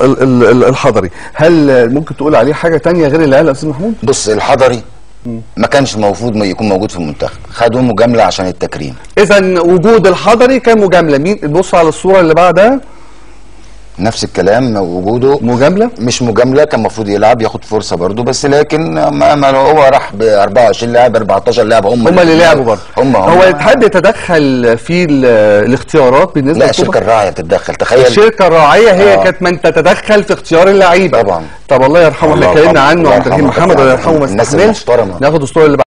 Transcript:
ال- ال- ال- الحضري هل ممكن تقول عليه حاجه تانية غير اللي قالها استاذ محمود بص الحضري ما كانش المفروض ما يكون موجود في المنتخب خدوه مجامله عشان التكريم اذا وجود الحضري كان مجامله مين بص على الصوره اللي بعدها نفس الكلام وجوده مجامله مش مجامله كان المفروض يلعب ياخد فرصه برضه بس لكن ما, ما هو راح ب 24 لاعب 14 لاعب هم هم اللي لعبوا برضه هم هم هو الاتحاد يتدخل في ال- الاختيارات بالنسبه لا للكوبا؟ الشركه الراعيه بتتدخل تخيل الشركه الراعيه هي آه. كانت من تتدخل في اختيار اللعيبه طبعا. طب الله يرحمه الله احنا اتكلمنا يرحمه. عنه الله عبد الرحيم يرحمه. محمد الله يرحمه ما الناس استحملش المحترمة. ناخد الصوره اللي